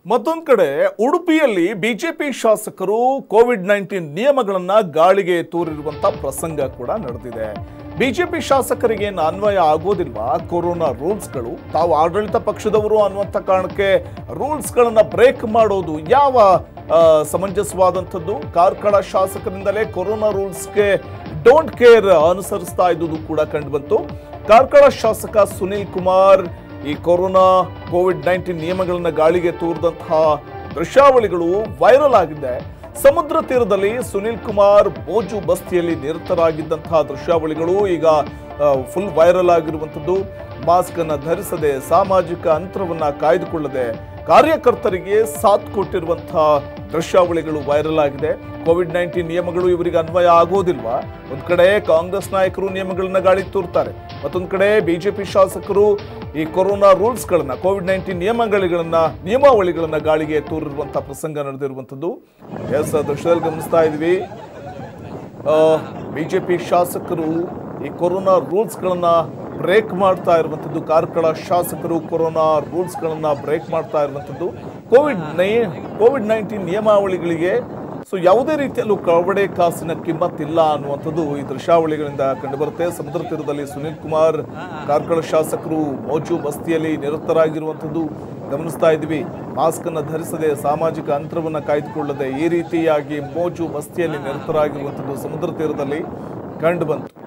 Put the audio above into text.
ಮತ್ತೊಂದು ಕಡೆ ಉಡುಪಿಯಲ್ಲಿ ಬಿಜೆಪಿ ಶಾಸಕರು ಕೋವಿಡ್ ನೈನ್ಟೀನ್ ನಿಯಮಗಳನ್ನ ಗಾಳಿಗೆ ತೂರಿರುವಂತ ಪ್ರಸಂಗ ಕೂಡ ನಡೆದಿದೆ ಬಿಜೆಪಿ ಶಾಸಕರಿಗೆ ಏನು ಅನ್ವಯ ಆಗೋದಿಲ್ವಾ ಕೊರೋನಾ ರೂಲ್ಸ್ಗಳು ತಾವು ಆಡಳಿತ ಪಕ್ಷದವರು ಅನ್ನುವಂಥ ಕಾರಣಕ್ಕೆ ರೂಲ್ಸ್ಗಳನ್ನ ಬ್ರೇಕ್ ಮಾಡೋದು ಯಾವ ಆ, ಸಮಂಜಸವಾದಂಥದ್ದು ಕಾರ್ಕಳ ಶಾಸಕರಿಂದಲೇ ಕೊರೋನಾ ರೂಲ್ಸ್ಗೆ ಡೋಂಟ್ ಕೇರ್ ಅನುಸರಿಸ್ತಾ ಇದ್ದುದು ಕೂಡ ಕಂಡುಬಂತು ಕಾರ್ಕಳ ಶಾಸಕ ಸುನಿಲ್ ಕುಮಾರ್ ಈ ಕೊರೋನಾ ಕೋವಿಡ್ ನೈನ್ಟೀನ್ ನಿಯಮಗಳನ್ನ ಗಾಳಿಗೆ ತೂರಿದಂತಹ ದೃಶ್ಯಾವಳಿಗಳು ವೈರಲ್ ಆಗಿದೆ ಸಮುದ್ರ ತೀರದಲ್ಲಿ ಸುನಿಲ್ ಕುಮಾರ್ ಬೋಜು ಬಸ್ತಿಯಲ್ಲಿ ನಿರತರಾಗಿದ್ದಂತಹ ದೃಶ್ಯಾವಳಿಗಳು ಈಗ ಫುಲ್ ವೈರಲ್ ಆಗಿರುವಂಥದ್ದು ಮಾಸ್ಕ್ ಅನ್ನ ಧರಿಸದೆ ಸಾಮಾಜಿಕ ಅಂತರವನ್ನ ಕಾಯ್ದುಕೊಳ್ಳದೆ ಕಾರ್ಯಕರ್ತರಿಗೆ ಸಾಥ್ ಕೊಟ್ಟಿರುವಂತಹ ದೃಶ್ಯಾವಳಿಗಳು ವೈರಲ್ ಆಗಿದೆ ಕೋವಿಡ್ ನೈನ್ಟೀನ್ ನಿಯಮಗಳು ಇವರಿಗೆ ಅನ್ವಯ ಆಗೋದಿಲ್ವಾ ಒಂದ್ ಕಡೆ ಕಾಂಗ್ರೆಸ್ ನಾಯಕರು ನಿಯಮಗಳನ್ನ ಗಾಳಿಗೆ ತೂರ್ತಾರೆ ಮತ್ತೊಂದ್ ಕಡೆ ಬಿಜೆಪಿ ಶಾಸಕರು ಈ ಕೊರೋನಾ ರೂಲ್ಸ್ಗಳನ್ನ ಕೋವಿಡ್ ನೈನ್ಟೀನ್ ನಿಯಮಗಳನ್ನ ನಿಯಮಾವಳಿಗಳನ್ನ ಗಾಳಿಗೆ ತೂರಿರುವಂತಹ ಪ್ರಸಂಗ ನಡೆದಿರುವಂಥದ್ದು ಎಸ್ ದೃಶ್ಯದಲ್ಲಿ ಗಮನಿಸ್ತಾ ಇದ್ವಿ ಬಿಜೆಪಿ ಶಾಸಕರು ಈ ಕೊರೋನಾ ರೂಲ್ಸ್ಗಳನ್ನ ಬ್ರೇಕ್ ಮಾಡ್ತಾ ಇರುವಂಥದ್ದು ಕಾರ್ಕಳ ಶಾಸಕರು ಕೊರೋನಾ ರೂಲ್ಸ್ಗಳನ್ನ ಬ್ರೇಕ್ ಮಾಡ್ತಾ ಇರುವಂಥದ್ದು ಕೋವಿಡ್ ನೈ ಕೋವಿಡ್ ನೈನ್ಟೀನ್ ನಿಯಮಾವಳಿಗಳಿಗೆ ಸೊ ಯಾವುದೇ ರೀತಿಯಲ್ಲೂ ಕವಡೆ ಕಾಸಿನ ಕಿಮ್ಮತ್ತಿಲ್ಲ ಅನ್ನುವಂಥದ್ದು ಈ ದೃಶ್ಯಾವಳಿಗಳಿಂದ ಕಂಡುಬರುತ್ತೆ ಸಮುದ್ರ ತೀರದಲ್ಲಿ ಸುನೀಲ್ ಕುಮಾರ್ ಕಾರ್ಕಳ ಶಾಸಕರು ಮೋಜು ಬಸ್ತಿಯಲ್ಲಿ ನಿರತರಾಗಿರುವಂಥದ್ದು ಗಮನಿಸ್ತಾ ಇದ್ವಿ ಮಾಸ್ಕ್ ಅನ್ನ ಧರಿಸದೆ ಸಾಮಾಜಿಕ ಅಂತರವನ್ನ ಕಾಯ್ದುಕೊಳ್ಳದೆ ಈ ರೀತಿಯಾಗಿ ಮೋಜು ಬಸ್ತಿಯಲ್ಲಿ ನಿರತರಾಗಿರುವಂಥದ್ದು ಸಮುದ್ರ ತೀರದಲ್ಲಿ ಕಂಡು ಬಂತು